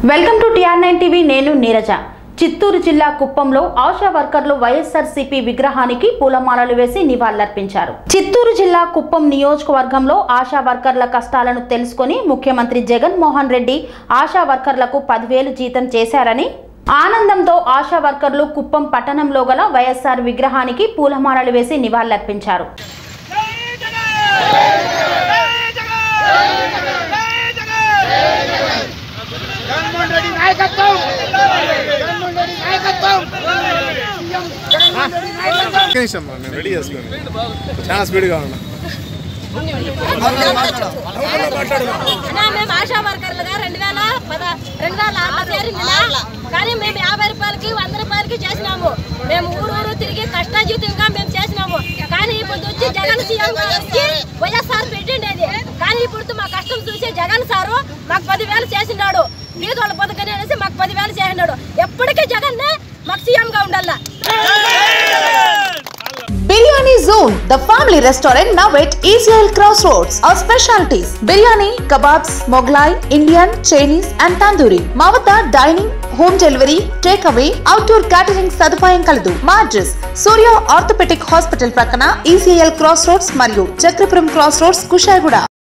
Welcome to TR nine TV నేను నీరజ చిత్తూరు జిల్లా కుప్పంలో ఆశా వర్కర్లు వైఎస్ఆర్సీపీ విగ్రహానికి పూలమాలలు వేసి నివాళులర్పించారు చిత్తూరు జిల్లా కుప్పం నియోజకవర్గంలో ఆశా వర్కర్ల కష్టాలను తెలుసుకొని ముఖ్యమంత్రి జగన్ మోహన్ రెడ్డి ఆశా వర్కర్లకు పదివేలు జీతం చేశారని ఆనందంతో ఆశా వర్కర్లు కుప్పం పట్టణంలో గల వైఎస్ఆర్ విగ్రహానికి పూలమాలలు వేసి నివాళులర్పించారు జగన్మోహన్ రెడ్డి నాయకత్వం జగన్మోహన్ రెడ్డి నాయకత్వం సీఎం జగన్మోహన్ రెడ్డి నాయకత్వం ఒక్క నిమిషం అమ్మా, నేను రెడీ చేసుకోండి చాలా స్పీడ్గా ఉన్నా అన్నా, మేము ఆశా వర్కర్లుగా రెండు వేల పద రెండు వేల ఆరులో చేరిందినా కానీ మేము యాభై రూపాయలకి వంద రూపాయలకి చేసినాము మేము ఊరు ఊరు తిరిగి కష్టాజీతంగా మేము చేసినాము కానీ ఇప్పుడు వచ్చి జగన్ సీఎం గారు వచ్చి వైఎస్ఆర్ పెట్టిండేది కానీ ఇప్పుడు మా కష్టం చూసి జగన్ సారు మాకు పదివేలు చేసినాడు బీదోళ్ళ బతుకని అనేసి మాకు పదివేలు చేసినాడు ఎప్పటికీ జగన్ మాకు సీఎం గా ఉండాలా Biryani Zone, the family restaurant now at Israel Crossroads. Our specialties biryani, kebabs, Moglai, Indian, Chinese, and tandoori. మా వద్ద dining home delivery take away outdoor catering సదుపాయం కలదు మా అడ్రస్ సూర్య ఆర్థోపెటిక్ హాస్పిటల్ ప్రక్కన ఈసీఎల్ క్రాస్ రోడ్స్ మరియు Chakrapuram cross roads Kushaiguda